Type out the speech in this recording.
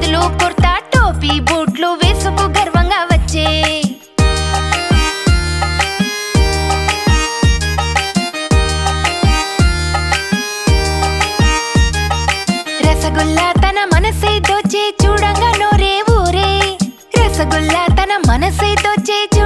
చెప్పులు కుర్తా టోపీ బూట్లు వేసుకు గర్వంగా వచ్చే రసగుల్లా తన మనసై దోచే చూడంగా నోరే ఊరే రసగుల్లా తన మనసై దోచే